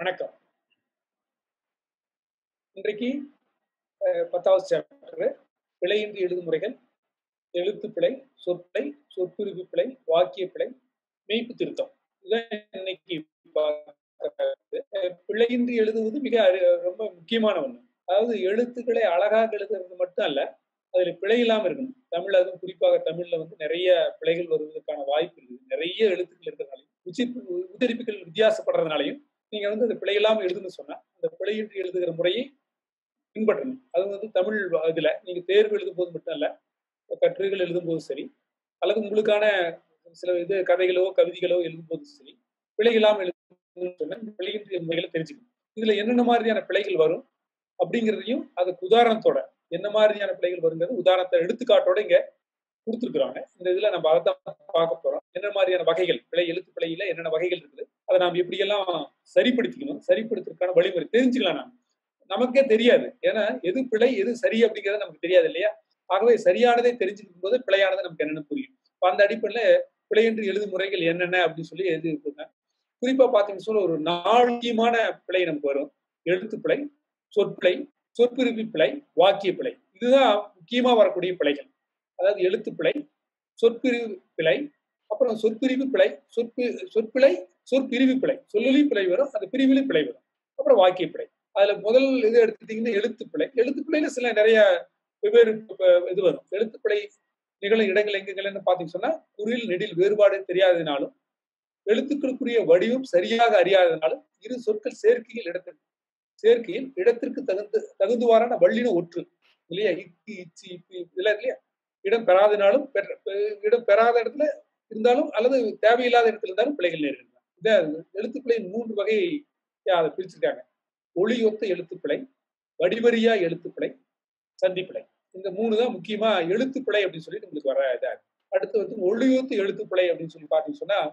வணக்கம் இன்றைக்கு அஹ், பத்தாவது சாப்டர் பிழையின்றி எழுதும் முறைகள் எழுத்து பிழை சொற்பிழை சொற்பிரிவு பிழை வாக்கிய பிழை மெய்ப்பு திருத்தம் இதுதான் இன்னைக்கு பார்க்கறது. அஹ், பிழையின்றி எழுதுவது மிக அரு- ரொம்ப முக்கியமான ஒண்ணு அதாவது எழுத்துக்களை அழகாக எழுதுறது மட்டும் அல்ல அதுல பிழை இல்லாம இருக்கணும் தமிழ் அதுவும் குறிப்பாக தமிழ்ல வந்து நிறைய பிழைகள் வருவதற்கான வாய்ப்பு இருக்குது நிறைய எழுத்துக்கள் இருக்கிறதுனாலையும் உச்சிப்பு உச்சரிப்புகள் வித்தியாசப்படுறதுனாலையும் நீங்க வந்து அந்த பிழை இல்லாம எழுதுன்னு சொன்னா அந்த பிழையின்றி எழுதுகிற முறையை பின்பற்றணும் அது வந்து தமிழ் இதுல நீங்க தேர்வு எழுதும் போது மட்டும் அல்ல கட்டுரைகள் எழுதும் போது சரி அல்லது உங்களுக்கான சில இது கதைகளோ கவிதைகளோ எழுதும் போது சரி பிழை இல்லாம எழுதணும்னு சொன்னா இந்த பிழையின்றி முறைகளை தெரிஞ்சுக்கணும் இதுல என்னென்ன மாதிரியான பிழைகள் வரும் அப்படிங்கிறதையும் அதுக்கு உதாரணத்தோட என்ன மாதிரியான பிழைகள் வருங்கிறது உதாரணத்தை எடுத்துக்காட்டோட இங்க கொடுத்துருக்குறாங்க இந்த இதுல நம்ம அதை தான் பார்க்க போறோம் என்ன மாதிரியான வகைகள் பிழை எழுத்து பிழையில என்னென்ன வகைகள் இருக்குது அதை நாம் எப்படியெல்லாம் சரிப்படுத்திக்கணும் சரிப்படுத்துறதுக்கான வழிமுறை தெரிஞ்சுக்கலாம் நாம் நமக்கே தெரியாது ஏன்னா எது பிழை எது சரி அப்படிங்கிறது நமக்கு தெரியாது இல்லையா ஆகவே சரியானதை தெரிஞ்சுக்கும் போது பிழையானது நமக்கு என்னென்னு புரியும் இப்ப அந்த அடிப்படையில பிழையின்றி எழுதும் முறைகள் என்னென்ன அப்படின்னு சொல்லி எழுதி இருக்குங்க குறிப்பா பாத்தீங்கன்னு சொல்ல ஒரு நாலு முக்கியமான பிழை நமக்கு வரும் எழுத்து பிழை சொற்பிழை சொற்பிரிவு பிழை வாக்கிய பிழை இதுதான் முக்கியமா வரக்கூடிய பிழைகள் அதாவது எழுத்து பிழை சொற்பிரிவு பிழை அப்புறம் சொற்பிரிவு பிழை சொற்பி சொற்பிழை சொற்பிரிவு பிழை சொல்லொலி பிழை வரும் அது பிரிவிலி பிழை வரும் அப்புறம் வாக்கிய பிழை அதுல முதல் இது எடுத்துட்டீங்கன்னா எழுத்து பிழை எழுத்து பிழையில சில நிறைய வெவ்வேறு ப- இது வரும் எழுத்து பிழை நிகழும் இடங்கள் எங்கெங்கன்னு பாத்தீங்கன்னு சொன்னா குறில் நெடில் வேறுபாடு தெரியாததினாலும் எழுத்துக்களுக்குரிய வடிவம் சரியாக அறியாததினாலும் இரு சொற்கள் சேர்க்கையில் இடத்திற்கு சேர்க்கையில் இடத்திற்கு தகுந்து தகுந்துவாரான வள்ளின ஒற்று இல்லையா இக்கு இச்சி இப்பி இதெல்லாம் இல்லையா இடம் பெறாதனாலும் பெற்ற- பெ- இடம் பெறாத இடத்துல இருந்தாலும் அல்லது தேவையில்லாத இடத்துல இருந்தாலும் பிழைகள் நேரிடலாம் இதான் எழுத்துப்பிழையின் மூன்று வகையை அதை பிரிச்சிருக்காங்க ஒளியொத்த எழுத்துப்பிழை வடிவரியா எழுத்துப்பிழை சந்திப்பிழை இந்த மூணு தான் முக்கியமா எழுத்துப்பிழை அப்படின்னு சொல்லிட்டு உங்களுக்கு வர இதா இருக்கு. அடுத்து வந்து ஒளியொத்த எழுத்துப்பிழை அப்படின்னு சொல்லி பார்த்தீங்கன்னு சொன்னா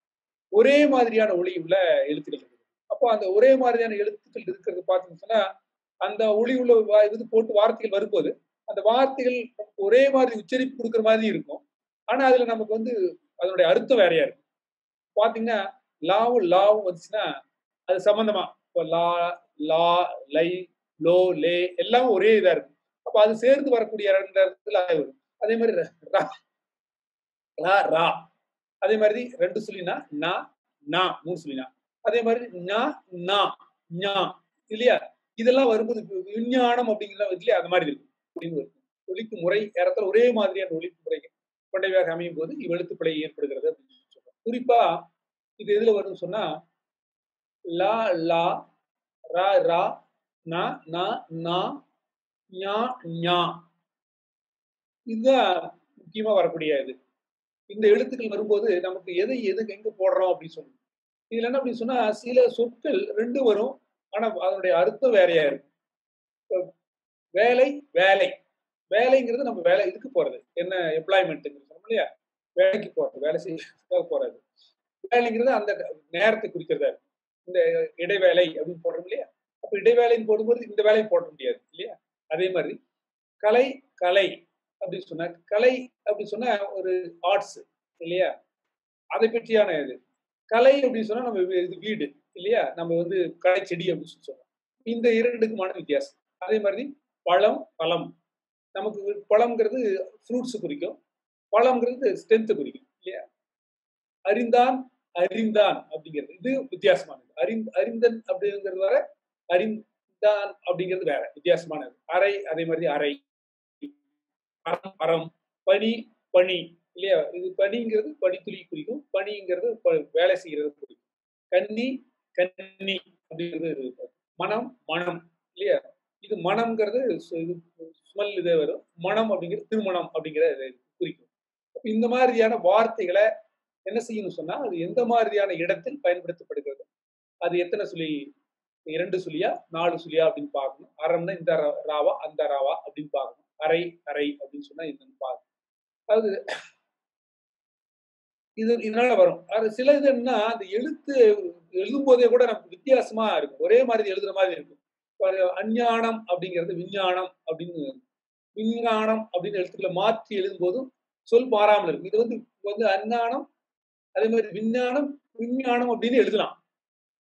ஒரே மாதிரியான ஒளி உள்ள எழுத்துக்கள் இருக்குது அப்போ அந்த ஒரே மாதிரியான எழுத்துக்கள் இருக்கிறது பார்த்தீங்கன்னு சொன்னா அந்த ஒளி உள்ள வா- இது போட்டு வார்த்தைகள் வரும்போது அந்த வார்த்தைகள் நமக்கு ஒரே மாதிரி உச்சரிப்பு கொடுக்குற மாதிரி இருக்கும் ஆனா அதுல நமக்கு வந்து அதனுடைய அர்த்தம் வேறையா இருக்கும் பாத்தீங்கன்னா லாவும் லாவும் வந்துச்சுன்னா அது சம்பந்தமா இப்போ லா லா லை லோ லே எல்லாம் ஒரே இதா இருக்கும் அப்ப அது சேர்ந்து வரக்கூடிய ரெண்டு இடத்துல அது வரும் அதே மாதிரி ர- ரா லா ரா அதே மாதிரி ரெண்டு சொல்லினா நா நா மூணு சொல்லினா அதே மாதிரி நா நா ஞா இல்லையா இதெல்லாம் வரும்போது இப்ப விஞ்ஞானம் அப்படிங்கிற இல்லையா அந்த மாதிரி இருக்கும் அப்படின்னு இருக்கும் ஒலிக்கு முறை ஏறத்தாழ ஒரே மாதிரியான ஒலிக்கு முறை கொண்டவையாக அமையும் போது இவ்வெழுத்து பிழை ஏற்படுகிறது அப்படின்னு சொல்றோம் குறிப்பா இது எதுல வரும்னு சொன்னா லா லா ரா ரா நா நா நா ஞா ஞா இதுதான் முக்கியமா வரக்கூடிய இது இந்த எழுத்துக்கள் வரும்போது நமக்கு எதை எது எங்க போடுறோம் அப்படின்னு சொல்லணும் இதுல என்ன அப்படின்னு சொன்னா சில சொற்கள் ரெண்டு வரும் ஆனா அதனுடைய அர்த்தம் வேறையா இருக்கும் இப்ப வேலை வேலை வேலைங்கிறது நம்ம வேலை இதுக்கு போறது என்ன எம்ப்ளாய்மெண்ட்டுங்கிறது சொன்னோம் இல்லையா வேலைக்கு போறது வேலை செய்ய போறது வேலைங்கிறது அந்த நேரத்தை குறிக்கிறதா இருக்கு இந்த இடைவேளை அப்படின்னு போடுறோம் இல்லையா அப்ப இடைவேளைன்னு போடும்போது இந்த வேலையை போட முடியாது இல்லையா அதே மாதிரி கலை கலை அப்படின்னு சொன்னா கலை அப்படின்னு சொன்னா ஒரு ஆர்ட்ஸ் இல்லையா அதை பற்றியான இது கலை அப்படின்னு சொன்னா நம்ம வி- இது வீடு இல்லையா நம்ம வந்து கலை செடி அப்படின்னு சொல்லி சொல்றோம் இந்த இரண்டுக்குமான வித்தியாசம் அதே மாதிரி பழம் பழம் நமக்கு பழம்ங்கிறது ஃப்ரூட்ஸ் குறிக்கும் பழம்ங்கிறது ஸ்ட்ரென்த் குறிக்கும் இல்லையா அறிந்தான் அறிந்தான் அப்படிங்கிறது இது வித்தியாசமானது அறிந் அறிந்தன் அப்படிங்கிறது வேற அறிந்தான் அப்படிங்கிறது வேற வித்தியாசமானது அறை அதே மாதிரி அறை அறம் அறம் பனி பனி இல்லையா இது பனிங்கிறது பனித்துளி குறிக்கும் பனிங்கிறது ப- வேலை செய்கிறது குறிக்கும் கன்னி கன்னி அப்படிங்கிறது இது. மனம் மனம் இல்லையா இது மனம்ங்கிறது சு- இது ஸ்மெல் இதே வரும் மனம் அப்படிங்கிறது திருமணம் அப்படிங்கிற இது குறிக்கும் அப்ப இந்த மாதிரியான வார்த்தைகளை என்ன செய்யணும் சொன்னா அது எந்த மாதிரியான இடத்தில் பயன்படுத்தப்படுகிறது அது எத்தனை சுழி இரண்டு சுழியா நாலு சுழியா அப்படின்னு பார்க்கணும் அறம்னா இந்த ரா- ராவா அந்த ராவா அப்படின்னு பார்க்கணும் அரை அரை அப்படின்னு சொன்னா என்னன்னு பார்க்கணும் அதாவது இது இதனால வரும் அது சில இது என்ன அந்த எழுத்து எழுதும் போதே கூட நமக்கு வித்தியாசமா இருக்கும் ஒரே மாதிரி எழுதுற மாதிரி இருக்கும் இப்ப அஞ்ஞானம் அப்படிங்கிறது விஞ்ஞானம் அப்படின்னு விஞ்ஞானம் அப்படின்னு எழுத்துக்களை மாற்றி எழுதும் போதும் சொல் மாறாமல் இருக்கும் இது வந்து இப்ப வந்து அஞ்ஞானம் அதே மாதிரி விஞ்ஞானம் விஞ்ஞானம் அப்படின்னு எழுதலாம்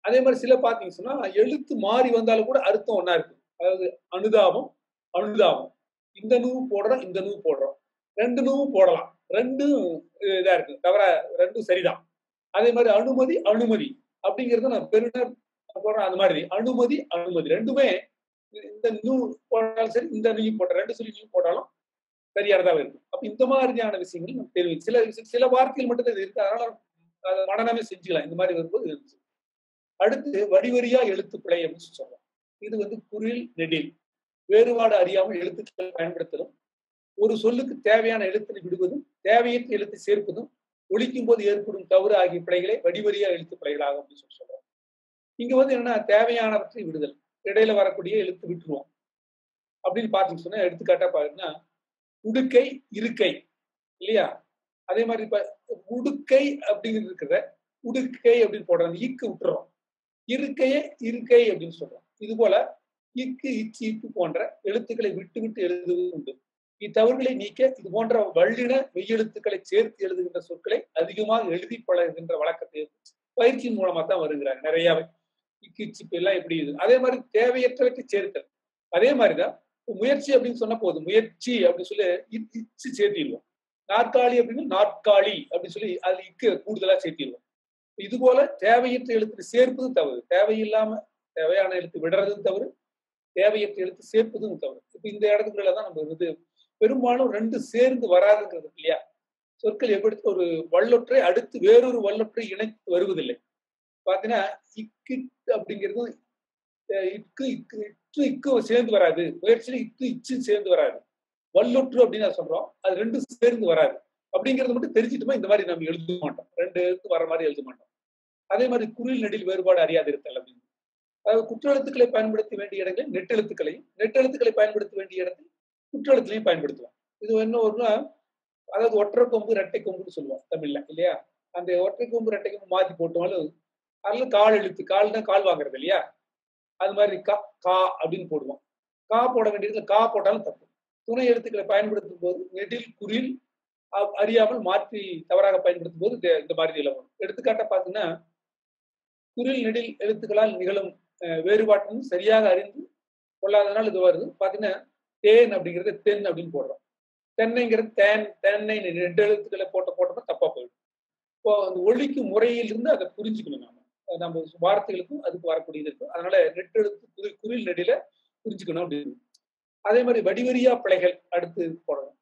அதே மாதிரி சில பார்த்தீங்க சொன்னா எழுத்து மாறி வந்தாலும் கூட அர்த்தம் ஒண்ணா இருக்கு அதாவது அனுதாபம் அனுதாபம் இந்த நூவு போடுறோம் இந்த நூவு போடுறோம் ரெண்டு நூவும் போடலாம் ரெண்டும் இதா இருக்கு தவிர ரெண்டும் சரிதான் அதே மாதிரி அனுமதி அனுமதி அப்படிங்கிறது நான் பெருனர் போடுறேன் அந்த மாதிரி அனுமதி அனுமதி ரெண்டுமே இந்த நூ போட்டாலும் சரி இந்த நூ போட்ட ரெண்டு சொல்லி நூ போட்டாலும் சரியானதாக இருக்கும் அப்ப இந்த மாதிரியான விஷயங்கள் நம்ம தெரிவி சில சில வார்த்தைகள் மட்டும் தான் இது இருக்கு அதனால அதை மனநமே செஞ்சுக்கலாம் இந்த மாதிரி வரும்போது இருந்துச்சு அடுத்து வடிவரியா எழுத்து பிழை அப்படின்னு சொல்றோம் இது வந்து குரில் நெடில் வேறுபாடு அறியாமல் எழுத்துக்கள் பயன்படுத்தலும் ஒரு சொல்லுக்கு தேவையான எழுத்தினை விடுவதும் தேவையற்ற எழுத்து சேர்ப்பதும் ஒழிக்கும் போது ஏற்படும் தவறு ஆகிய பிழைகளை வடிவரியா எழுத்து பிழைகளாகும் அப்படின்னு சொல்லி சொல்றோம் இங்க வந்து என்னன்னா தேவையானவற்றை விடுதல் இடையில வரக்கூடிய எழுத்து விட்டுருவோம் அப்படின்னு பார்த்தீங்கன்னு சொன்னா எடுத்துக்காட்டா பாருங்கன்னா உடுக்கை இருக்கை இல்லையா அதே மாதிரி இப்ப உடுக்கை அப்படிங்கிறது இருக்கிறத உடுக்கை அப்படின்னு போடுறோம் இக்கு விட்டுறோம் இருக்கையே இருக்கை அப்படின்னு சொல்றோம் இது போல இக்கு இச்சு இக்கு போன்ற எழுத்துக்களை விட்டு விட்டு எழுதுவது உண்டு இத்தவறுகளை நீக்க இது போன்ற வல்லின மெய்யெழுத்துக்களை சேர்த்து எழுதுகின்ற சொற்களை அதிகமாக எழுதி பழகுகின்ற வழக்கத்தை பயிற்சியின் மூலமா தான் வருகிறாங்க நிறையாவே இக்கு இச்சு எல்லாம் எப்படி இது அதே மாதிரி தேவையற்றவற்றை சேர்த்தல் அதே மாதிரிதான் முயற்சி அப்படின்னு சொன்ன போதும் முயற்சி அப்படின்னு சொல்லி இச்சு சேர்த்திடுவோம் நாற்காலி அப்படின்னு நாற்காலி அப்படின்னு சொல்லி அதுல இக்கு கூடுதலா சேர்த்திடுவோம் இது போல தேவையற்ற எழுத்து சேர்ப்பதும் தவறு தேவையில்லாம தேவையான எழுத்து விடுறதும் தவறு தேவையற்ற எழுத்து சேர்ப்பதும் தவறு இப்ப இந்த இடத்துக்குள்ள தான் நம்ம இது பெரும்பாலும் ரெண்டு சேர்ந்து வராதுங்கிறது இல்லையா சொற்கள் எப்படி ஒரு வல்லொற்றை அடுத்து வேறொரு வல்லொற்றை இணைத்து வருவதில்லை பாத்தீங்கன்னா இக்கு அப்படிங்கிறது இக்கு இக்கு இக்கு இக்கு சேர்ந்து வராது முயற்சியில இக்கு இச்சு சேர்ந்து வராது வல்லொற்று அப்படின்னு நான் சொல்றோம் அது ரெண்டும் சேர்ந்து வராது அப்படிங்கறது மட்டும் தெரிஞ்சுட்டுமா இந்த மாதிரி நம்ம எழுத மாட்டோம் ரெண்டு எழுத்து வர மாதிரி எழுத மாட்டோம் அதே மாதிரி குரில் நெடில் வேறுபாடு அறியாது இருத்தல் அப்படின்னு அதாவது குற்றெழுத்துக்களை பயன்படுத்த வேண்டிய இடங்களில் நெட்டெழுத்துக்களையும் நெட்டெழுத்துக்களை பயன்படுத்த வேண்டிய இடத்தில் குற்றெழுத்துலையும் பயன்படுத்துவோம் இது என்ன ஒருனா அதாவது ஒற்றை கொம்பு ரெட்டை கொம்புன்னு சொல்லுவோம் தமிழ்ல இல்லையா அந்த ஒற்றை கொம்பு ரெட்டை கொம்பு மாத்தி போட்டோம்னாலும் அதுல கால் எழுத்து கால்னா கால் வாங்குறது இல்லையா அது மாதிரி கா கா அப்படின்னு போடுவோம் கா போட வேண்டியதுல கா போட்டாலும் தப்பு துணை எழுத்துக்களை பயன்படுத்தும் போது நெடில் குரில் அறியாமல் மாற்றி தவறாக பயன்படுத்தும் போது இந்த மாதிரி நிலவும் எடுத்துக்காட்ட பார்த்தீங்கன்னா குரில் நெடில் எழுத்துக்களால் நிகழும் வேறுபாட்டும் சரியாக அறிந்து கொள்ளாதனால் இது வருது பார்த்தீங்கன்னா தேன் அப்படிங்கிறது தென் அப்படின்னு போடுறோம் தென்னைங்கிறது தேன் தென்னை ரெண்டு எழுத்துக்களை போட்ட போட்டோம்னா தப்பா போயிடும் இப்போ அந்த ஒழிக்கும் முறையிலிருந்து அதை புரிஞ்சுக்கணும் நாம நம்ம வார்த்தைகளுக்கும் அதுக்கு வரக்கூடியது இருக்கும் அதனால நெட்டெழுத்து குரில் குரில் நெடில புரிஞ்சுக்கணும் அப்படின்னு அதே மாதிரி வடிவரியா பிழைகள் அடுத்து போடணும்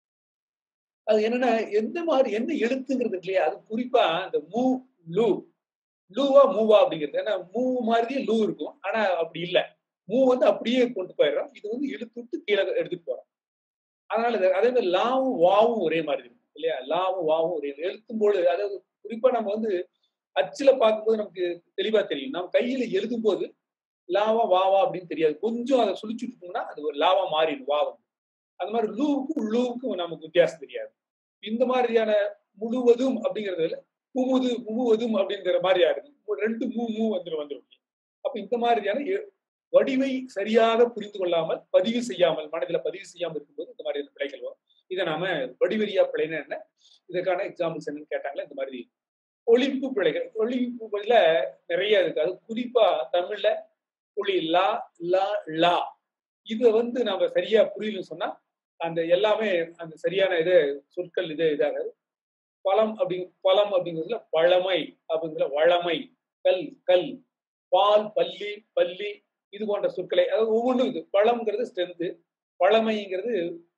அது என்னன்னா எந்த மாதிரி என்ன எழுத்துங்கிறது இல்லையா அது குறிப்பா இந்த மூ லூ லூவா மூவா அப்படிங்கிறது ஏன்னா மூ மாதிரியே லூ இருக்கும் ஆனா அப்படி இல்லை மூ வந்து அப்படியே கொண்டு போயிடுறோம் இது வந்து இழுத்து விட்டு கீழே எடுத்துட்டு போறோம் அதனால அதே மாதிரி லாவும் வாவும் ஒரே மாதிரி இருக்கும் இல்லையா லாவும் வாவும் ஒரே எழுத்தும் போது அதாவது குறிப்பா நம்ம வந்து அச்சுல பார்க்கும்போது நமக்கு தெளிவா தெரியும் நம்ம கையில எழுதும் போது லாவா வாவா அப்படின்னு தெரியாது கொஞ்சம் அதை சுழிச்சுட்டோம்னா அது ஒரு லாவா மாறிடும் வா வந்து அது மாதிரி லூவுக்கும் லூவுக்கும் நமக்கு வித்தியாசம் தெரியாது இந்த மாதிரியான முழுவதும் அப்படிங்கிறதுல முமுது முமுவதும் அப்படிங்கிற மாதிரியா இருக்கு ரெண்டு மூ மூ வந்துடும் வந்துடும் அப்ப இந்த மாதிரியான வடிவை சரியாக புரிந்து கொள்ளாமல் பதிவு செய்யாமல் மனதில் பதிவு செய்யாமல் இருக்கும்போது இந்த மாதிரியான பிழைகள் வரும் இதை நாம வடிவரியா பிழைன்னு என்ன இதற்கான எக்ஸாம்பிள்ஸ் என்னன்னு கேட்டாங்களே இந்த மாதிரி ஒழிப்பு பிழைகள் ஒழிப்பு பிழைல நிறைய இருக்கு அது குறிப்பா தமிழ்ல புள்ளி லா லா லா இதை வந்து நம்ம சரியா புரியலன்னு சொன்னா அந்த எல்லாமே அந்த சரியான இது சொற்கள் இது இதாகாது பழம் அப்படி பழம் அப்படிங்கிறதுல பழமை அப்படிங்கிற வளமை கல் கல் பால் பள்ளி பள்ளி இது போன்ற சொற்களை அதாவது ஒவ்வொன்றும் இது பழம்ங்கிறது ஸ்ட்ரென்த்து பழமைங்கிறது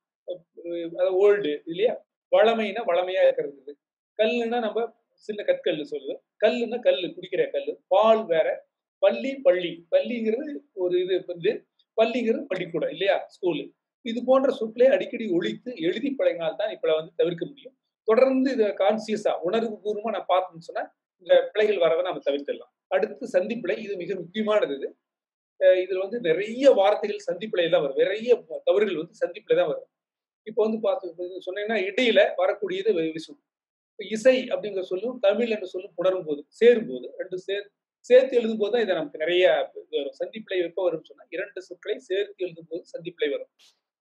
அதாவது ஓல்டு இல்லையா வளமைனா வளமையா இருக்கிறது கல்லுன்னா நம்ம சின்ன கற்கல் சொல்லுது கல்லுன்னா கல் குடிக்கிற கல் பால் வேற பள்ளி பள்ளி பள்ளிங்கிறது ஒரு இது வந்து பள்ளிங்கிறது பள்ளிக்கூடம் இல்லையா ஸ்கூலு இது போன்ற சொற்களை அடிக்கடி ஒழித்து எழுதி பழகினால்தான் இப்ப வந்து தவிர்க்க முடியும் தொடர்ந்து இதை கான்சியஸா உணர்வு பூர்வமா நான் பார்த்தேன்னு சொன்னா இந்த பிழைகள் வரதை நம்ம தவிர்த்திடலாம் அடுத்து சந்திப்பிழை இது மிக முக்கியமானது இது இதுல வந்து நிறைய வார்த்தைகள் சந்திப்பிழை தான் வரும் நிறைய தவறுகள் வந்து சந்திப்பிழை தான் வரும் இப்போ வந்து பார்த்து சொன்னீங்கன்னா இடையில வரக்கூடியது விஷயம் இசை அப்படிங்கிற சொல்லும் தமிழ் என்று சொல்லும் புணரும் போது சேரும் போது ரெண்டு சேர் சேர்த்து எழுதும் போது தான் இதை நமக்கு நிறைய வரும் சந்திப்பிழை எப்போ வரும்னு சொன்னா இரண்டு சொற்களை சேர்த்து எழுதும் போது சந்திப்பிழை வரும்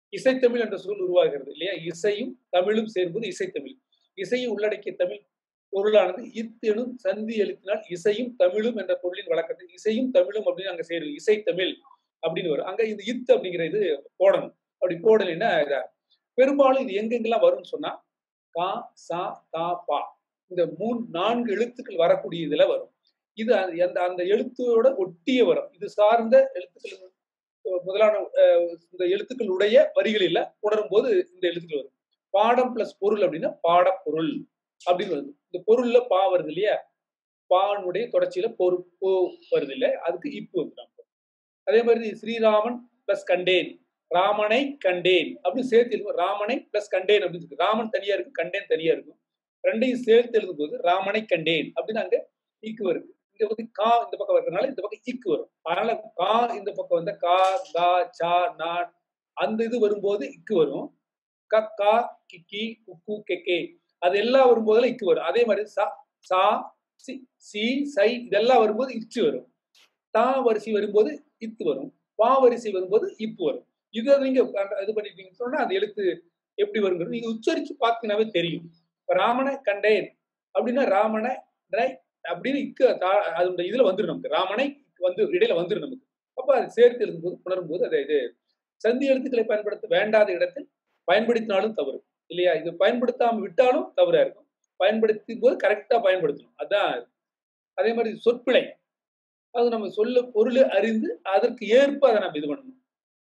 இசைத்தமிழ் என்ற சொல் உருவாகிறது இல்லையா இசையும் தமிழும் சேரும்போது இசைத்தமிழ் இசையை உள்ளடக்கிய தமிழ் பொருளானது இத் எனும் சந்தி எழுத்தினால் இசையும் தமிழும் என்ற பொருளின் வழக்கத்தை இசையும் தமிழும் அப்படின்னு அங்க செய்யறது இசை தமிழ் அப்படின்னு வரும் அங்க இந்த இத் அப்படிங்கிற இது போடணும் அப்படி போடலைன்னா இதா பெரும்பாலும் இது எங்கெங்கெல்லாம் வரும்னு சொன்னா கா சா தா பா இந்த மூணு நான்கு எழுத்துக்கள் வரக்கூடிய இதுல வரும் இது அந்த- அந்த அந்த எழுத்தோட ஒட்டிய வரும் இது சார்ந்த எழுத்துக்கள் முதலான அஹ், இந்த எழுத்துக்களுடைய வரிகளில் உணரும் போது இந்த எழுத்துக்கள் வரும் பாடம் பிளஸ் பொருள் அப்படின்னா பாடப்பொருள் அப்படின்னு வருது இந்த பொருள்ல பா வருது இல்லையா பானுடைய தொடர்ச்சியில பொரு போ வருது இல்ல அதுக்கு இப்பு வந்து அதே மாதிரி ஸ்ரீராமன் பிளஸ் கண்டேன் ராமனை கண்டேன் அப்படின்னு சேர்த்து எழுதும் ராமனை பிளஸ் கண்டேன் அப்படின்னு இருக்கு ராமன் தனியா இருக்கு கண்டேன் தனியா இருக்கும் ரெண்டையும் சேர்த்து எழுதும் போது ராமனை கண்டேன் அப்படின்னு அங்க ஈக்கு வருது இங்க வந்து கா இந்த பக்கம் இருக்கிறதுனால இந்த பக்கம் ஈக்கு வரும் அதனால கா இந்த பக்கம் வந்து கா கா சா நா அந்த இது வரும்போது இக்கு வரும் க கா கிக்கி குக்கு கெக்கே அது எல்லாம் வரும்போதெல்லாம் இக்கு வரும் அதே மாதிரி சா சா சி சி சை இதெல்லாம் வரும்போது இச்சு வரும் தா வரிசை வரும்போது இத்து வரும் பா வரிசை வரும்போது இப்பு வரும் இதை நீங்க அந்த- இது பண்ணிட்டீங்கன்னு சொன்னா அந்த எழுத்து எப்படி வருங்கிறது நீங்க உச்சரிச்சு பார்த்தீங்கன்னாவே தெரியும் இப்ப ராமனை கண்டேன் அப்படின்னா ராமனை ரை அப்படின்னு இக்கு தா- அதோட இதுல வந்துடும் நமக்கு ராமனை வந்து இடையில வந்துடும் நமக்கு அப்ப அது சேர்த்து எழுதும்போது உணரும் போது அதை இது சந்தி எழுத்துக்களை பயன்படுத்த வேண்டாத இடத்தில் பயன்படுத்தினாலும் தவறு இல்லையா இது பயன்படுத்தாம விட்டாலும் தவறா இருக்கும் பயன்படுத்தும் போது கரெக்டா பயன்படுத்தணும் அதான் அதே மாதிரி சொற்பிழை அது நம்ம சொல்ல பொருள் அறிந்து அதற்கு ஏற்ப அதை நம்ம இது பண்ணணும்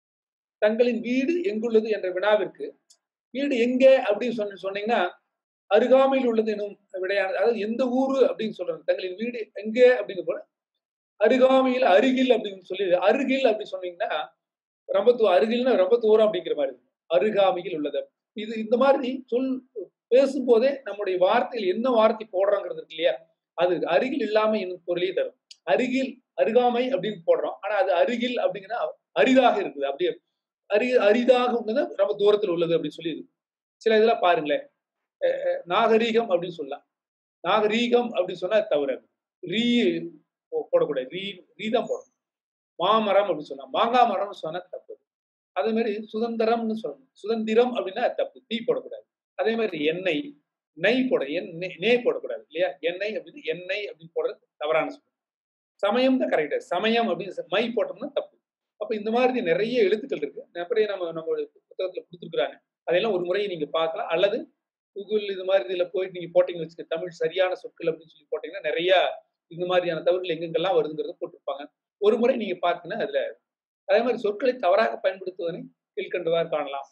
தங்களின் வீடு எங்குள்ளது என்ற வினாவிற்கு வீடு எங்க அப்படின்னு சொன்ன சொன்னீங்கன்னா அருகாமையில் உள்ளது எனும் விடையானது அதாவது எந்த ஊரு அப்படின்னு சொல்றாங்க தங்களின் வீடு எங்க அப்படின்னு போல அருகாமையில் அருகில் அப்படின்னு சொல்லி அருகில் அப்படின்னு சொன்னீங்கன்னா ரொம்ப தூ அருகில்னா ரொம்ப தூரம் அப்படிங்கிற மாதிரி இருக்கும். அருகாமையில் உள்ளது இது இந்த மாதிரி சொல் பேசும்போதே நம்முடைய வார்த்தையில் என்ன வார்த்தை போடுறோங்கிறது இருக்கு இல்லையா அது அருகில் இல்லாம இன்னும் பொருளையே தரும் அருகில் அருகாமை அப்படின்னு போடுறோம் ஆனா அது அருகில் அப்படிங்கன்னா அரிதாக இருக்குது அப்படியே அரி அரிதாக உள்ளது ரொம்ப தூரத்தில் உள்ளது அப்படின்னு சொல்லி இருக்கு சில இதெல்லாம் பாருங்களேன் அஹ் அஹ் நாகரீகம் அப்படின்னு சொல்லலாம் நாகரீகம் அப்படின்னு சொன்னா தவிர ரீ போ- போடக்கூடாது ரீ ரீ தான் போடணும் மாமரம் அப்படின்னு சொன்னா மாங்காய் மரம்னு சொன்னா தப்பு அதே மாதிரி சுதந்திரம்னு சொல்லணும் சுதந்திரம் அப்படின்னா தப்பு தீ போடக்கூடாது அதே மாதிரி எண்ணெய் நெய் போட எண் நெ- நே போடக்கூடாது இல்லையா எண்ணெய் அப்படின்னு எண்ணெய் அப்படின்னு போடுறது தவறான சொல்லு சமயம் தான் கரெக்டா சமயம் அப்படின்னு சொ- மை போட்டோம்னா தப்பு அப்ப இந்த மாதிரி நிறைய எழுத்துக்கள் இருக்கு அப்படியே நம்ம நம்ம புத்தகத்துல கொடுத்துருக்குறாங்க அதெல்லாம் ஒரு முறை நீங்க பார்க்கலாம் அல்லது கூகுள் இது மாதிரி இதுல போயிட்டு நீங்க போட்டீங்கன்னு வச்சுக்க தமிழ் சரியான சொற்கள் அப்படின்னு சொல்லி போட்டீங்கன்னா நிறைய இந்த மாதிரியான தவறுகள் எங்கெங்கெல்லாம் வருதுங்கிறத போட்டிருப்பாங்க ஒரு முறை நீங்க பார்த்தீங்கன்னா அதுல அதே மாதிரி சொற்களை தவறாக பயன்படுத்துவதனை கீழ்கண்டவாறு காணலாம்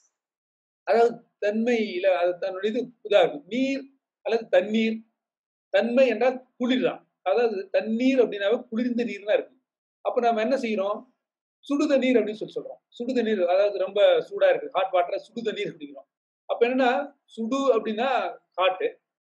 அதாவது தன்மையில அது தன்னுடைய இது இதா இருக்கும் நீர் அல்லது தண்ணீர் தன்மை என்றால் குளிர்தான் அதாவது தண்ணீர் அப்படின்னாவே குளிர்ந்த நீர் தான் இருக்கு அப்ப நம்ம என்ன செய்யறோம் சுடுத நீர் அப்படின்னு சொல்லி சொல்றோம் சுடுத நீர் அதாவது ரொம்ப சூடா இருக்கு ஹாட் வாட்டர் சுடுத நீர் அப்படிங்கிறோம் அப்ப என்னன்னா சுடு அப்படின்னா ஹாட்டு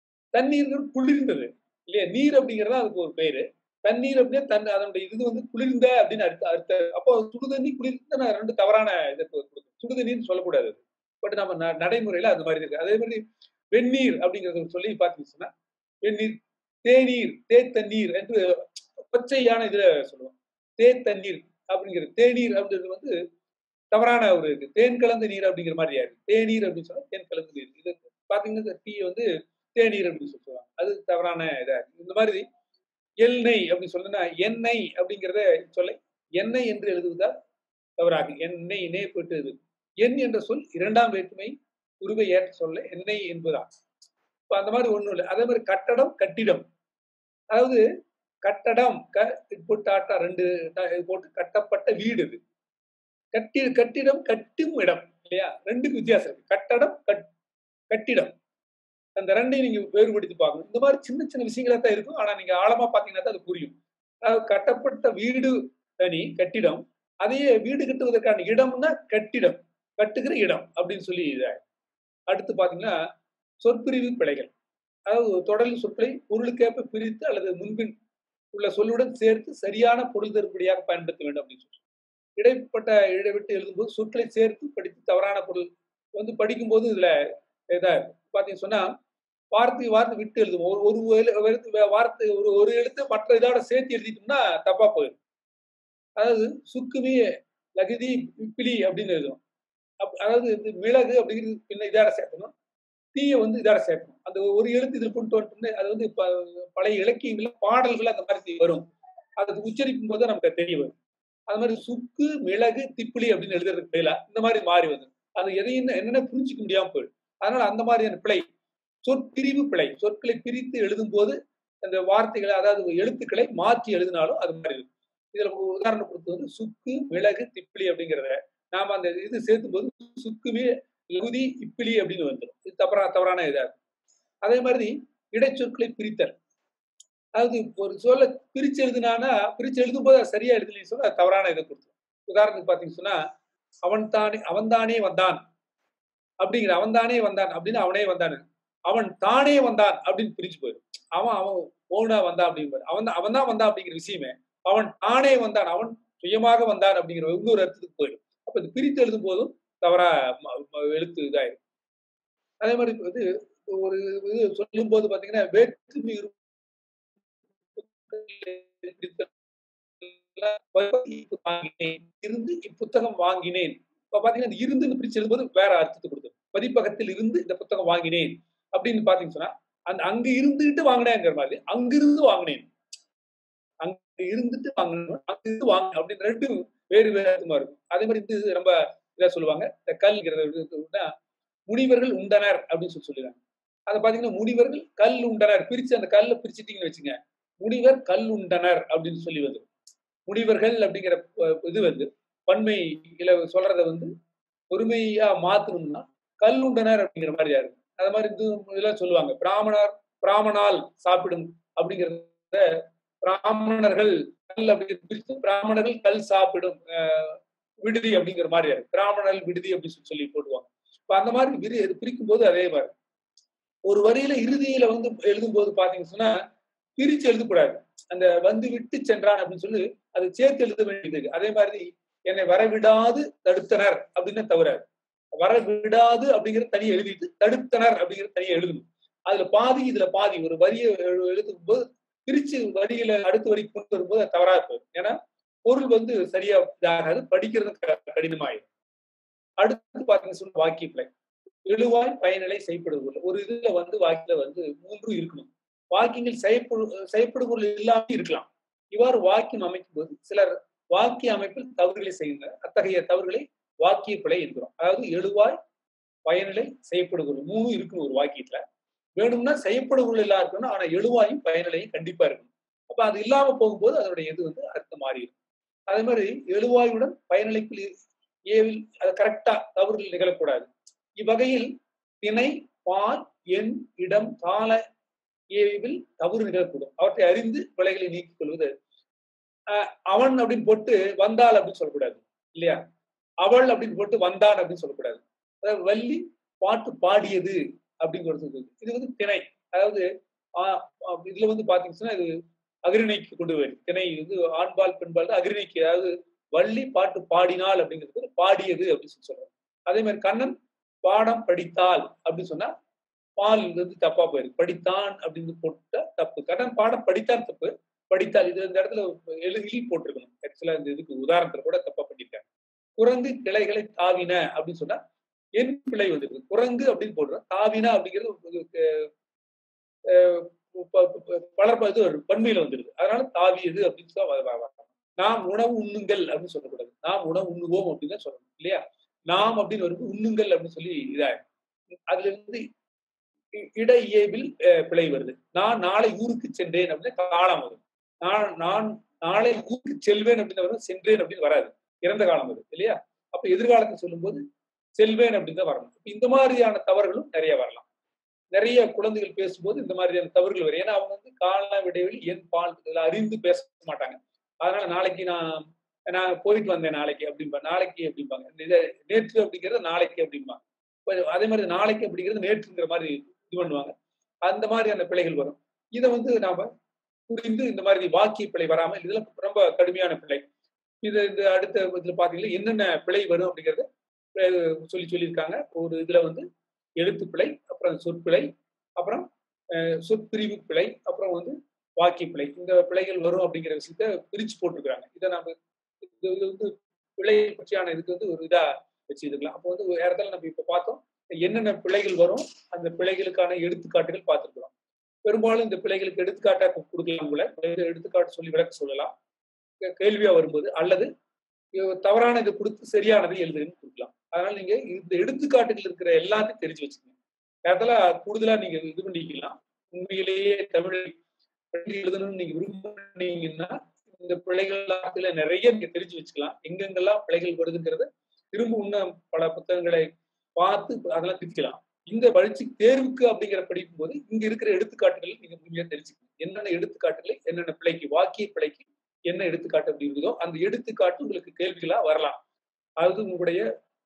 தண்ணீர் குளிர்ந்தது இல்லையா நீர் அப்படிங்கிறது அதுக்கு ஒரு பேரு தண்ணீர் அப்படின்னா தன் அதனுடைய இது வந்து குளிர்ந்த அப்படின்னு அர்த்த அர்த்த அப்போ சுடுதண்ணி குளிர்ந்த நான் ரெண்டு தவறான இதை கொடுக்கும் சுடுதண்ணீர்னு சொல்லக்கூடாது பட் நம்ம ந- நடைமுறையில அந்த மாதிரி இருக்கு அதே மாதிரி வெந்நீர் அப்படிங்கறத சொல்லி பார்த்தீங்கன்னா வெந்நீர் தேநீர் தேத்தண்ணீர் என்று பச்சையான இதுல சொல்லுவோம் தேத்தண்ணீர் அப்படிங்கிறது தேநீர் அப்படிங்கிறது வந்து தவறான ஒரு இது தேன் கலந்த நீர் அப்படிங்கிற மாதிரி ஆயிடுது தேநீர் அப்படின்னு சொன்னா தேன் கலந்த நீர் இது பாத்தீங்கன்னா டீ வந்து தேநீர் அப்படின்னு சொல்லி சொல்லுவாங்க அது தவறான இதா இருக்கு இந்த மாதிரி எண்ணெய் அப்படின்னு சொன்னா எண்ணெய் அப்படிங்கிறத சொல்ல எண்ணெய் என்று எழுதுவதால் தவறாகும் எண்ணெய் நே போட்டு இது எண் என்ற சொல் இரண்டாம் வேற்றுமை உருவை ஏற்ற சொல்ல எண்ணெய் என்பதான் இப்ப அந்த மாதிரி ஒண்ணும் இல்லை அதே மாதிரி கட்டடம் கட்டிடம் அதாவது கட்டடம் க இது போட்டு ஆட்டா ரெண்டு ட- இது போட்டு கட்டப்பட்ட வீடு இது கட்டி கட்டிடம் கட்டும் இடம் இல்லையா ரெண்டுக்கு வித்தியாசம் இருக்கு கட்டடம் கட் கட்டிடம் அந்த ரெண்டையும் நீங்க வேறுபடுத்தி பார்க்கணும் இந்த மாதிரி சின்ன சின்ன விஷயங்களா தான் இருக்கும் ஆனா நீங்க ஆழமா பாத்தீங்கன்னா தான் அது புரியும் அதாவது கட்டப்பட்ட வீடு தனி கட்டிடம் அதையே வீடு கட்டுவதற்கான இடம்னா கட்டிடம் கட்டுகிற இடம் அப்படின்னு சொல்லி இதை அடுத்து பாத்தீங்கன்னா சொற்பிரிவு பிழைகள் அதாவது தொடரில் சொற்களை பொருளுக்கேற்ப பிரித்து அல்லது முன்பின் உள்ள சொல்லுடன் சேர்த்து சரியான பொருள் தரும்படியாக பயன்படுத்த வேண்டும் அப்படின்னு சொல்லி இடைப்பட்ட இடைவிட்டு எழுதும்போது சொற்களை சேர்த்து படித்து தவறான பொருள் வந்து படிக்கும்போது இதுல இதா இருக்கும். பாத்தீங்க சொன்னா வார்த்தை வார்த்தை விட்டு எழுதுவோம் ஒரு ஒரு எழு- எழுத்து வே- வார்த்தை ஒரு ஒரு எழுத்து மற்ற இதோட சேர்த்து எழுதிட்டோம்னா தப்பா போயிடும் அதாவது சுக்குமி லகுதி பிப்பிலி அப்படின்னு எழுதுவோம் அப்- அதாவது இது மிளகு அப்படிங்கிறது பின்ன இதோட சேர்க்கணும் தீய வந்து இதார சேர்க்கணும் அந்த ஒரு எழுத்து இதில் கொண்டு வந்துட்டு அது வந்து ப- பழைய இலக்கியங்கள்ல பாடல்கள் அந்த மாதிரி வரும் அது உச்சரிக்கும் போது நமக்கு தெரிய வரும் அது மாதிரி சுக்கு மிளகு திப்பிலி அப்படின்னு எழுதுறதுக்கு பதிலா இந்த மாதிரி மாறி வந்து அது எதையும் என்னென்ன புரிஞ்சுக்க முடியாம போயிடும் அதனால அந்த மாதிரியான பிழை சொற்பிரிவு பிழை சொற்களை பிரித்து எழுதும் போது அந்த வார்த்தைகளை அதாவது எழுத்துக்களை மாற்றி எழுதினாலும் அது மாதிரி இருக்கும் இதுல ஒரு உதாரணம் கொடுத்தது வந்து சுக்கு மிளகு திப்பிலி அப்படிங்கிறத நாம அந்த இது சேர்த்தும் போது சுக்குமே லகுதி இப்பிலி அப்படின்னு வந்துடும் இது தவறா தவறான இதா இருக்கும் அதே மாதிரி இடைச்சொற்களை பிரித்தல் அதாவது ஒரு சொல்ல பிரிச்சு எழுதுனானா பிரிச்சு எழுதும் போது அது சரியா எழுதலைன்னு சொன்னா அது தவறான இதை கொடுத்துரும் உதாரணத்துக்கு பாத்தீங்கன்னு சொன்னா அவன் தானே அவன் தானே வந்தான் அப்படிங்கிற அவன் தானே வந்தான் அப்படின்னு அவனே வந்தான் அவன் தானே வந்தான் அப்படின்னு பிரிச்சு போயிடும் அவன் அவன் ஓனா வந்தான் அப்படிங்கிற அவன் தான் அவன் தான் வந்தான் அப்படிங்கிற விஷயமே அவன் தானே வந்தான் அவன் சுயமாக வந்தான் அப்படிங்கிற இன்னொரு அர்த்தத்துக்கு போயிடும் அப்ப இது பிரித்து எழுதும் போதும் தவறா ம- ம- எழுத்து இதாயிரும் அதே மாதிரி வந்து ஒரு இது சொல்லும் போது பாத்தீங்கன்னா வேற்றுமை வாங்கினேன் இருந்து இப்புத்தகம் வாங்கினேன் இப்ப பாத்தீங்கன்னா இந்த இருந்துன்னு பிரிச்சு எழுதும்போது வேற அர்த்தத்தை கொடுத்தது பதிப்பகத்தில் இருந்து இந்த புத்தகம் வாங்கினேன் அப்படின்னு பாத்தீங்கன்னு சொன்னா அந்த அங்க இருந்துகிட்டு வாங்கினேங்கிற மாதிரி அங்கிருந்து வாங்கினேன் அங்க இருந்துட்டு வாங்கணும் அங்க இருந்து வாங்க அப்படின்னு ரெண்டு வேறு வேறு அர்த்தமா இருக்கும் அதே மாதிரி இது ரொம்ப இதா சொல்லுவாங்க இந்த கல்ங்கிறத எடுத்துக்கிட்டா முனிவர்கள் உண்டனர் அப்படின்னு சொல்லி சொல்லுவாங்க அதை பாத்தீங்கன்னா முனிவர்கள் கல் உண்டனர் பிரிச்சு அந்த கல்லை பிரிச்சுட்டீங்கன்னு வச்சுங்க முனிவர் கல் உண்டனர் அப்படின்னு சொல்லி வந்து முனிவர்கள் அப்படிங்கிற அஹ், இது வந்து பன்மையில சொல்றத வந்து பொறுமையா மாத்தணும்னா கல் உண்டனர் அப்படிங்கிற மாதிரியா இருக்கும் அது மாதிரி இது இதெல்லாம் சொல்லுவாங்க பிராமணர் பிராமணால் சாப்பிடும் அப்படிங்கிறத பிராமணர்கள் கல் அப்படிங்கிறது பிரித்து பிராமணர்கள் கல் சாப்பிடும் அஹ், விடுதி அப்படிங்கிற மாதிரியா இருக்கு பிராமணர்கள் விடுதி அப்படின்னு சொல்லி சொல்லி போடுவாங்க இப்ப அந்த மாதிரி விரி இது பிரிக்கும் போது அதே மாதிரி ஒரு வரியில இறுதியில வந்து எழுதும் போது பாத்தீங்கன்னு சொன்னா பிரிச்சு எழுதக்கூடாது அந்த வந்து விட்டு சென்றான் அப்படின்னு சொல்லி அதை சேர்த்து எழுத வேண்டியது அதே மாதிரி என்னை வரவிடாது தடுத்தனர் அப்படின்னு தவறாது வரவிடாது அப்படிங்கிறது தனியா எழுதிட்டு தடுத்தனர் அப்படிங்கிறது தனியா எழுதணும் அதுல பாதி இதுல பாதி ஒரு வரியை எழு- எழுதும் போது பிரிச்சு வரியில அடுத்த வரி கொண்டு வரும்போது அது தவறா போயிடும் ஏன்னா பொருள் வந்து சரியா இதாகாது படிக்கிறது க- கடினமாயிடும் அடுத்து பாத்தீங்கன்னா சொன்ன வாக்கிய பிழை எழுவாய் பயனிலை செய்யப்படுவது ஒரு இதுல வந்து வாக்கில வந்து மூன்றும் இருக்கணும் வாக்கியங்கள் செய்யப்படு செய்யப்படுபொருள் இல்லாம இருக்கலாம் இவ்வாறு வாக்கியம் அமைக்கும் போது சிலர் வாக்கிய அமைப்பில் தவறுகளை செய்கின்றனர் அத்தகைய தவறுகளை வாக்கிய பிழை என்கிறோம் அதாவது எழுவாய் பயனிலை செய்யப்படுபொருள் மூணும் இருக்கணும் ஒரு வாக்கியத்துல வேணும்னா செய்யப்படுபொருள் எல்லாம் இருக்கணும் ஆனா எழுவாயும் பயனிலையும் கண்டிப்பா இருக்கணும் அப்ப அது இல்லாம போகும்போது அதனுடைய இது வந்து அர்த்தம் மாறிடும் அதே மாதிரி எழுவாயுடன் பயனிலைக்குள் ஏவில் அது கரெக்டா தவறுகள் நிகழக்கூடாது இவ்வகையில் திணை பால் எண் இடம் கால ஏவில் தவறு நிகழக்கூடும் அவற்றை அறிந்து பிழைகளை நீக்கிக் கொள்வது அஹ் அவன் அப்படின்னு போட்டு வந்தாள் அப்படின்னு சொல்லக்கூடாது இல்லையா அவள் அப்படின்னு போட்டு வந்தான் அப்படின்னு சொல்லக்கூடாது அதாவது வள்ளி பாட்டு பாடியது அப்படிங்கிறது இது வந்து திணை அதாவது ஆஹ் ஆஹ் இதுல வந்து பாத்தீங்கன்னா இது அகிரிணைக்கு கொண்டு வருது திணை வந்து ஆண்பால் பெண்பால் தான் அகிரிணைக்கு அதாவது வள்ளி பாட்டு பாடினாள் அப்படிங்கிறது வந்து பாடியது அப்படின்னு சொல்லி சொல்றாங்க அதே மாதிரி கண்ணன் பாடம் படித்தாள் அப்படின்னு சொன்னா பால் வந்து தப்பா போயிருக்கு படித்தான் அப்படின்னு போட்டா தப்பு கண்ணன் பாடம் படித்தான் தப்பு படித்தால் இது இந்த இடத்துல எழுதி போட்டிருக்கணும் ஆக்சுவலா இந்த இதுக்கு உதாரணத்துல கூட தப்பா பண்ணிருக்காங்க குரங்கு கிளைகளை தாவின அப்படின்னு சொன்னா என் பிழை வந்துருக்கு குரங்கு அப்படின்னு போடுறோம் தாவினா அப்படிங்கிறது ஒரு, அஹ், ப- ப- பலர் இது ஒரு பன்மையில வந்துருது அதனால தாவியது அப்படின்னு சொல்லி வ- வ- வ- நாம் உணவு உண்ணுங்கள் அப்படின்னு சொல்லக்கூடாது நாம் உணவு உண்ணுவோம் அப்படின்னு தான் சொல்லணும் இல்லையா நாம் அப்படின்னு வரும்போது உண்ணுங்கள் அப்படின்னு சொல்லி இதாயிடும் அதுல இருந்து இ- இட இயல்பில் அஹ், பிழை வருது நான் நாளை ஊருக்கு சென்றேன் அப்படின்னு காலம் வரும் நான் நான் நாளை ஊருக்கு செல்வேன் அப்படின்னு வரும் சென்றேன் அப்படின்னு வராது இறந்த காலம் அது இல்லையா அப்ப எதிர்காலத்தை சொல்லும்போது செல்வேன் அப்படின்னு தான் வரணும் இப்ப இந்த மாதிரியான தவறுகளும் நிறைய வரலாம் நிறைய குழந்தைகள் பேசும்போது இந்த மாதிரியான தவறுகள் வரும் ஏன்னா அவங்க வந்து கால விடைவெளி என் பால் இதெல்லாம் அறிந்து பேச மாட்டாங்க அதனால நாளைக்கு நான் நான் போயிட்டு வந்தேன் நாளைக்கு அப்படிம்பா நாளைக்கு அப்படிம்பாங்க இந்த இதை நேற்று அப்படிங்கிறது நாளைக்கு அப்படிம்பாங்க இப்ப அதே மாதிரி நாளைக்கு அப்படிங்கிறது நேற்றுங்கிற மாதிரி இது பண்ணுவாங்க அந்த மாதிரியான பிழைகள் வரும் இதை வந்து நாம புரிந்து இந்த மாதிரி வாக்கிய பிழை வராமல் இதுல ரொம்ப கடுமையான பிழை இது இந்த அடுத்த இதுல பாத்தீங்கன்னா என்னென்ன பிழை வரும் அப்படிங்கறத அஹ், சொல்லி சொல்லியிருக்காங்க ஒரு இதுல வந்து எழுத்து பிழை அப்புறம் சொற்பிழை அப்புறம் அஹ், சொற்பிரிவு பிழை அப்புறம் வந்து வாக்கிய பிழை இந்த பிழைகள் வரும் அப்படிங்கிற விஷயத்த பிரிச்சு போட்டிருக்கிறாங்க இதை நாம இது இது வந்து பிழை பற்றியான இதுக்கு வந்து ஒரு இதா வச்சு இதுக்கலாம் அப்போ வந்து ஒரு இடத்துல நம்ம இப்ப பார்த்தோம் என்னென்ன பிழைகள் வரும் அந்த பிழைகளுக்கான எடுத்துக்காட்டுகள் பார்த்துருக்கிறோம் பெரும்பாலும் இந்த பிழைகளுக்கு எடுத்துக்காட்டாக கொடுக்கலாம் கூட எடுத்துக்காட்டு சொல்லி விளக்க சொல்லலாம் கேள்வியா வரும்போது அல்லது தவறான இதை கொடுத்து சரியானதை எழுதுன்னு கொடுக்கலாம் அதனால நீங்க இந்த எடுத்துக்காட்டுகள் இருக்கிற எல்லாத்தையும் தெரிஞ்சு வச்சுக்கோங்க அதெல்லாம் கூடுதலா நீங்க இது பண்ணிக்கலாம் உண்மையிலேயே தமிழை எழுதணும்னு நீங்க விரும்புனீங்கன்னா இந்த பிழைகள் நிறைய நீங்க தெரிஞ்சு வச்சுக்கலாம் எங்கெங்கெல்லாம் பிழைகள் வருதுங்கிறத திரும்ப இன்னும் பல புத்தகங்களை பார்த்து அதெல்லாம் திருத்திக்கலாம் இந்த பரீட்சை தேர்வுக்கு அப்படிங்கிற படிக்கும் போது இங்க இருக்கிற எடுத்துக்காட்டுகள் நீங்க முழுமையா தெரிஞ்சுக்கணும் என்னென்ன எடுத்துக்காட்டுகளை என்னென்ன பிழைக்கு வாக்கிய பிழைக்கு என்ன எடுத்துக்காட்டு அப்படி இருக்குதோ அந்த எடுத்துக்காட்டு உங்களுக்கு கேள்விகளா வரலாம் அது உங்களுடைய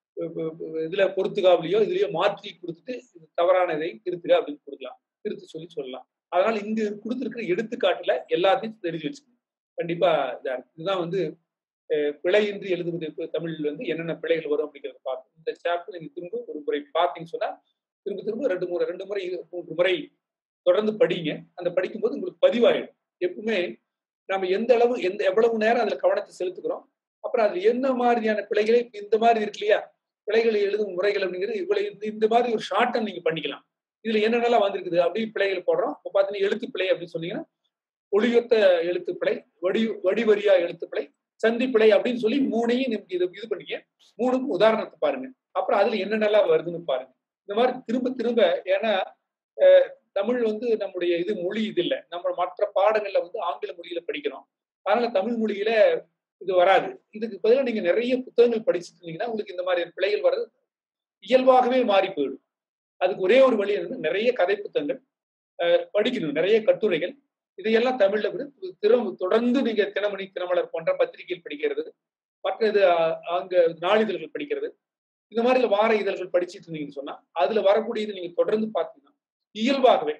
இதுல பொறுத்துகாவிலையோ இதுலயோ மாற்றி கொடுத்துட்டு இது தவறானதை திருத்துக அப்படின்னு கொடுக்கலாம் திருத்து சொல்லி சொல்லலாம் அதனால இங்க கொடுத்துருக்கிற எடுத்துக்காட்டுல எல்லாத்தையும் தெரிஞ்சு வச்சுக்கணும் கண்டிப்பா இதா இருக்கு இதுதான் வந்து பிழையின்றி எழுதுவது தமிழில் வந்து என்னென்ன பிழைகள் வரும் அப்படிங்கிறத பார்க்கணும் இந்த சாப்டர் நீங்க திரும்ப ஒரு முறை பார்த்தீங்கன்னு சொன்னா திரும்ப திரும்ப ரெண்டு முறை ரெண்டு முறை மூன்று முறை தொடர்ந்து படிங்க அந்த படிக்கும்போது உங்களுக்கு பதிவாயிடும் எப்பவுமே நம்ம எந்த அளவு எந்த எவ்வளவு நேரம் அதுல கவனத்தை செலுத்துக்கிறோம் அப்புறம் அதுல என்ன மாதிரியான பிழைகளை இந்த மாதிரி இருக்கு இல்லையா பிழைகளை எழுதும் முறைகள் அப்படிங்கிறது இவ்வளவு இந்த மாதிரி ஒரு ஷார்ட்டன் நீங்க பண்ணிக்கலாம் இதுல என்னென்னலாம் வந்திருக்குது அப்படி பிழைகள் போடுறோம் இப்போ பார்த்தீங்கன்னா எழுத்து பிழை அப்படின்னு சொன்னீங்கன்னா ஒளியொத்த எழுத்து பிழை வடி வடிவரியா எழுத்து பிழை சந்தி பிழை அப்படின்னு சொல்லி மூணையும் நமக்கு இது இது பண்ணிக்க மூணுக்கும் உதாரணத்தை பாருங்க அப்புறம் அதுல என்னென்னலாம் வருதுன்னு பாருங்க இந்த மாதிரி திரும்ப திரும்ப ஏன்னா தமிழ் வந்து நம்முடைய இது மொழி இது இல்லை நம்ம மற்ற பாடங்கள்ல வந்து ஆங்கில மொழியில படிக்கிறோம் அதனால தமிழ் மொழியில இது வராது இதுக்கு பதிலாக நீங்க நிறைய புத்தகங்கள் படிச்சுட்டு இருந்தீங்கன்னா உங்களுக்கு இந்த மாதிரி பிழைகள் வர்றது இயல்பாகவே மாறி போயிடும் அதுக்கு ஒரே ஒரு வழி வந்து நிறைய கதை புத்தகங்கள் படிக்கணும் நிறைய கட்டுரைகள் இதையெல்லாம் தமிழ்ல விட திறம் தொடர்ந்து நீங்க தினமணி தினமலர் போன்ற பத்திரிகைகள் படிக்கிறது மற்ற இது அங்க நாளிதழ்கள் படிக்கிறது இந்த மாதிரி வார இதழ்கள் படிச்சுட்டு இருந்தீங்கன்னு சொன்னா அதுல வரக்கூடியது நீங்க தொடர்ந்து பார்த்தீங்கன்னா இயல்பாகவே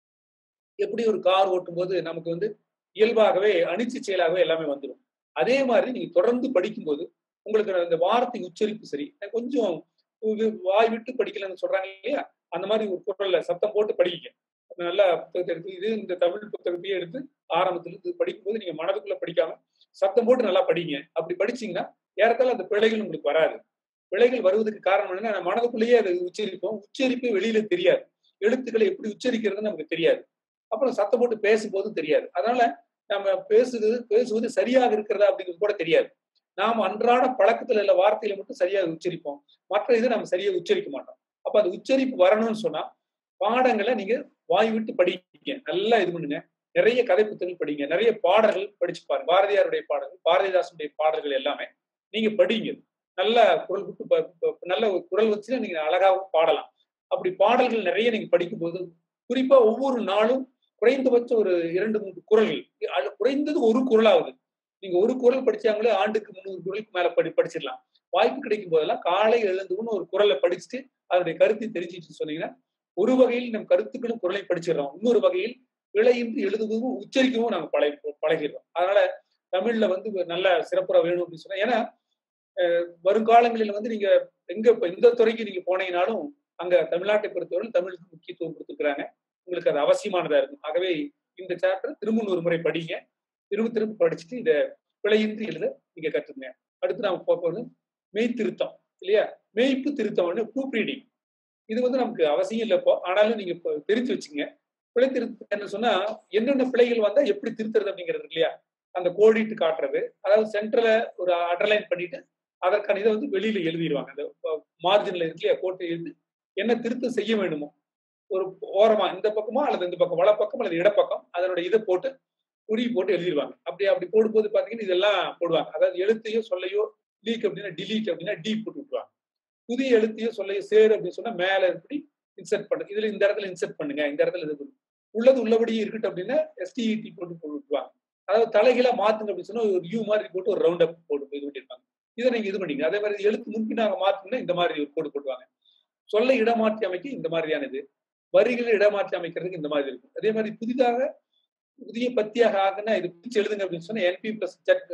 எப்படி ஒரு கார் ஓட்டும் போது நமக்கு வந்து இயல்பாகவே அணிச்சு செயலாகவே எல்லாமே வந்துடும் அதே மாதிரி நீங்க தொடர்ந்து படிக்கும்போது உங்களுக்கு அந்த வார்த்தை உச்சரிப்பு சரி கொஞ்சம் வாய் விட்டு படிக்கலன்னு சொல்றாங்க இல்லையா அந்த மாதிரி ஒரு குரல்ல சத்தம் போட்டு படிக்க நல்லா புத்தகத்தை எடுத்து இது இந்த தமிழ் புத்தகத்தையே எடுத்து ஆரம்பத்துல இருந்து படிக்கும்போது நீங்க மனதுக்குள்ள படிக்காம சத்தம் போட்டு நல்லா படிங்க அப்படி படிச்சீங்கன்னா ஏறத்தால அந்த பிழைகள் உங்களுக்கு வராது பிழைகள் வருவதற்கு காரணம் என்னன்னா மனதுக்குள்ளேயே அதை உச்சரிப்போம் உச்சரிப்பு வெளியில தெரியாது எழுத்துக்களை எப்படி உச்சரிக்கிறதுன்னு நமக்கு தெரியாது அப்புறம் சத்தம் போட்டு பேசும்போதும் தெரியாது அதனால நம்ம பேசுறது பேசுவது சரியாக இருக்கிறதா அப்படிங்கிறது கூட தெரியாது நாம் அன்றாட பழக்கத்துல உள்ள வார்த்தையில மட்டும் சரியாக உச்சரிப்போம் மற்ற இதை நம்ம சரியாக உச்சரிக்க மாட்டோம் அப்ப அந்த உச்சரிப்பு வரணும்னு சொன்னா பாடங்களை நீங்க வாய் விட்டு படிக்க நல்லா இது பண்ணுங்க நிறைய கதை புத்தகங்கள் படிங்க நிறைய பாடல்கள் படிச்சு பாருங்க பாரதியாருடைய பாடல்கள் பாரதிதாசனுடைய பாடல்கள் எல்லாமே நீங்க படிங்க நல்ல குரல் விட்டு நல்ல குரல் வச்சு நீங்க அழகாகவும் பாடலாம் அப்படி பாடல்கள் நிறைய நீங்க படிக்கும்போது குறிப்பா ஒவ்வொரு நாளும் குறைந்தபட்சம் ஒரு இரண்டு மூன்று குரல்கள் குறைந்தது ஒரு குரலாவது நீங்க ஒரு குரல் படிச்சாங்களே ஆண்டுக்கு முந்நூறு குரலுக்கு மேல படி படிச்சிடலாம் வாய்ப்பு கிடைக்கும் போதெல்லாம் காலை எழுந்துன்னு ஒரு குரலை படிச்சுட்டு அதனுடைய கருத்தை தெரிஞ்சுட்டு சொன்னீங்கன்னா ஒரு வகையில் நம் கருத்துக்களும் குரலை படிச்சிடறோம் இன்னொரு வகையில் விளையின்றி எழுதுவதும் உச்சரிக்கவும் நாங்க பழகி பழகிடுறோம் அதனால தமிழ்ல வந்து நல்ல சிறப்புற வேணும் அப்படின்னு சொன்னா ஏன்னா வருங்காலங்களில் வந்து நீங்க எங்க இப்ப எந்த துறைக்கு நீங்க போனீங்கனாலும் அங்க தமிழ்நாட்டை பொறுத்தவரை தமிழுக்கு முக்கியத்துவம் கொடுத்துருக்காங்க உங்களுக்கு அது அவசியமானதா இருக்கும் ஆகவே இந்த சாப்டர் திரும்ப ஒரு முறை படிங்க திரும்ப திரும்ப படிச்சுட்டு இதை பிழையின்றி எழுத நீங்க கற்றுங்க அடுத்து நாம போகிறது மெய் திருத்தம் இல்லையா மெய்ப்பு திருத்தம் ப்ரூப் ரீடிங் இது வந்து நமக்கு அவசியம் இல்லை இப்போ ஆனாலும் நீங்க தெரிஞ்சு வச்சுங்க பிழை திருத்தம் என்ன சொன்னா என்னென்ன பிழைகள் வந்தா எப்படி திருத்துறது அப்படிங்கிறது இல்லையா அந்த கோடிட்டு காட்டுறது அதாவது சென்டர்ல ஒரு அண்டர்லைன் பண்ணிட்டு அதற்கான இதை வந்து வெளியில எழுதிடுவாங்க அந்த மார்ஜின்ல இருக்கு இல்லையா கோட்டை எழுதி என்ன திருத்தம் செய்ய வேண்டுமோ ஒரு ஓரமா இந்த பக்கமா அல்லது இந்த பக்கம் வலப்பக்கம் அல்லது இடப்பக்கம் அதனுடைய இதை போட்டு குறி போட்டு எழுதிடுவாங்க அப்படி அப்படி போடும்போது பாத்தீங்கன்னா இதெல்லாம் போடுவாங்க அதாவது எழுத்தையோ சொல்லையோ லீக் அப்படின்னா டிலீட் அப்படின்னா டி போட்டு விட்டுருவாங்க புதிய எழுத்தையோ சொல்லையோ சேரு அப்படின்னு சொன்னா மேல இப்படி இன்சர்ட் பண்ணுங்க இதுல இந்த இடத்துல இன்சர்ட் பண்ணுங்க இந்த இடத்துல இது உள்ளது உள்ளபடியே இருக்கட்டும் அப்படின்னா எஸ்டிஇடி போட்டு போட்டு விட்டுருவாங்க அதாவது தலைகீழா மாத்துங்க அப்படின்னு சொன்னா ஒரு யூ மாதிரி போட்டு ஒரு ரவுண்ட் அப் போட்டு இது பண்ணிருப்பாங்க இதை நீங்க இது பண்ணீங்க அதே மாதிரி எழுத்து முன்பினாக மாத்துங்கன்னா இந்த மாதிரி ஒரு கோடு போடுவாங்க சொல்ல இடமாற்றி அமைக்க இந்த மாதிரியான இது வரிகளை இடமாற்றி அமைக்கிறதுக்கு இந்த மாதிரி இருக்கும் அதே மாதிரி புதிதாக புதிய பத்தியாக ஆகுனா இது பிரிச்சு எழுதுங்க அப்படின்னு சொன்னா என்பி பிளஸ் ஜட்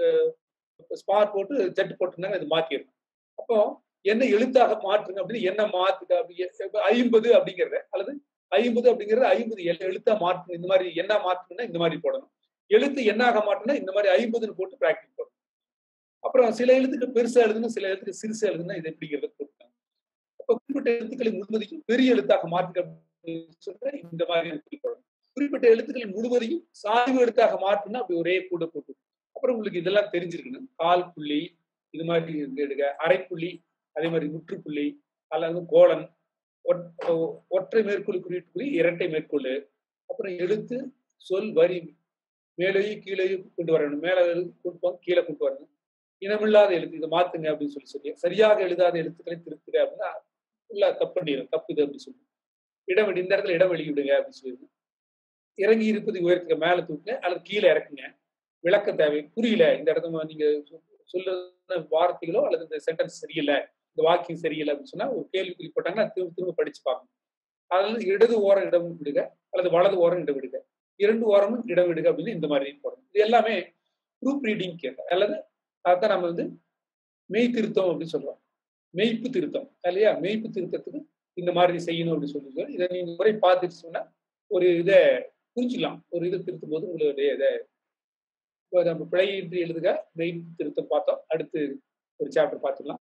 ஸ்பார் போட்டு ஜட் போட்டிருந்தாங்க இது மாத்திடும் அப்போ என்ன எழுத்தாக மாற்றுங்க அப்படின்னு என்ன மாத்துங்க அப்படி ஐம்பது அப்படிங்கிறத அல்லது ஐம்பது அப்படிங்கிறது ஐம்பது எழுத்தா மாற்றணும் இந்த மாதிரி என்ன மாற்றணும்னா இந்த மாதிரி போடணும் எழுத்து என்னாக மாற்றினா இந்த மாதிரி ஐம்பதுன்னு போட்டு பிராக்டிஸ் போடணும் அப்புறம் சில எழுத்துக்கு பெருசா எழுதுனா சில எழுத்துக்கு சிறுசா எழுதுனா இது எப்படிங்கிறத போட்டுருக்காங்க அப்போ குறிப்பிட்ட எழுத்துக்களை முழுவதையும் பெரிய எழுத்தாக மாற்றுக சொல்ற இந்த மாதிரி எழுத்துக்கள் குறிப்பிட்ட எழுத்துக்களை முழுவதையும் சாய்வு எழுத்தாக மாற்றுனா அப்படி ஒரே கூட போட்டு அப்புறம் உங்களுக்கு இதெல்லாம் தெரிஞ்சிருக்கணும் கால் புள்ளி இது மாதிரி எடுக்க அரைப்புள்ளி அதே மாதிரி முற்றுப்புள்ளி அல்லது கோலன் ஒற்றை மேற்கோள் குறியீட்டு புள்ளி இரட்டை மேற்கோள் அப்புறம் எழுத்து சொல் வரி மேலேயும் கீழேயும் கொண்டு வரணும் மேலே கொண்டு போங்க கீழே கொண்டு வரணும் இனமில்லாத எழுத்து இதை மாத்துங்க அப்படின்னு சொல்லி சொல்லி சரியாக எழுதாத எழுத்துக்களை திருத்துங்க அப்படின்னா இல்ல தப்பு பண்ணிடும் தப்பு இது அப்படின்னு சொல்லி இடைவெளி இந்த இடத்துல இடைவெளி விடுங்க அப்படின்னு சொல்லிடுங்க இறங்கி இருப்பது உயர்த்துக்க மேலே தூக்குங்க அல்லது கீழே இறக்குங்க விளக்க தேவை புரியல இந்த இடத்துல நீங்க சொல்லுற வார்த்தைகளோ அல்லது இந்த சென்டென்ஸ் சரியில்லை இந்த வாக்கியம் சரியில்லை அப்படின்னு சொன்னா ஒரு கேள்விக்குறி போட்டாங்கன்னா திரும்ப திரும்ப படிச்சு பார்க்கணும் அதாவது இடது ஓரம் இடம் விடுக அல்லது வலது ஓரம் இடம் விடுக இரண்டு ஓரமும் இடம் விடுக அப்படின்னு இந்த மாதிரி போடணும் இது எல்லாமே ப்ரூப் ரீடிங் கேட்க அல்லது அதான் நம்ம வந்து மெய் திருத்தம் அப்படின்னு சொல்றோம் மெய்ப்பு திருத்தம் இல்லையா மெய்ப்பு திருத்தத்துக்கு இந்த மாதிரி செய்யணும் அப்படின்னு சொல்லி இதை நீங்க முறை பார்த்துட்டு சொன்னா ஒரு இதை புரிஞ்சுக்கலாம் ஒரு இதை திருத்தும் போது உங்களுடைய இதை நம்ம பிழையின்றி எழுதுக மெய் திருத்தம் பார்த்தோம் அடுத்து ஒரு சாப்டர் பார்த்துக்கலாம்